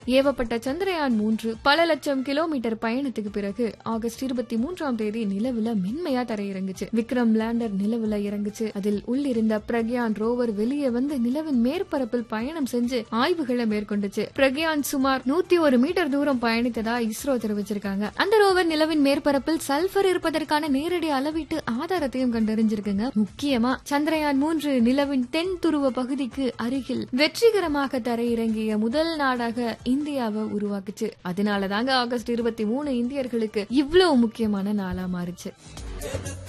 ஏவப்பட்ட சந்திரயான் மூன்று பல லட்சம் கிலோமீட்டர் பயணத்துக்கு பிறகு ஆகஸ்ட் இருபத்தி மூன்றாம் தேதி நிலவுல மென்மையா தரையிறங்குச்சு விக்ரம் லேண்டர் நிலவுல இறங்குச்சு அதில் உள்ளிருந்த பிரக்யான் ரோவர் வெளியே வந்து நிலவின் மேற்பரப்பில் பயணம் செஞ்சு ஆய்வுகளை மேற்கொண்டுச்சு பிரக்யான் சுமார் நூத்தி ஒரு மீட்டர் தூரம் பயணித்ததா இஸ்ரோ தெரிவிச்சிருக்காங்க அந்த ரோவர் நிலவின் மேற்பரப்பில் சல்பர் இருப்பதற்கான நேரடி அளவீட்டு ஆதாரத்தையும் கண்டறிஞ்சிருக்குங்க முக்கியமா சந்திரயான் மூன்று நிலவின் தென் துருவ பகுதிக்கு அருகில் வெற்றிகரமாக தரையிறங்கிய முதல் நாடாக இந்தியாவை உருவாக்குச்சு அதனாலதாங்க ஆகஸ்ட் இருபத்தி மூணு இந்தியர்களுக்கு இவ்வளவு முக்கியமான நாளா மாறுச்சு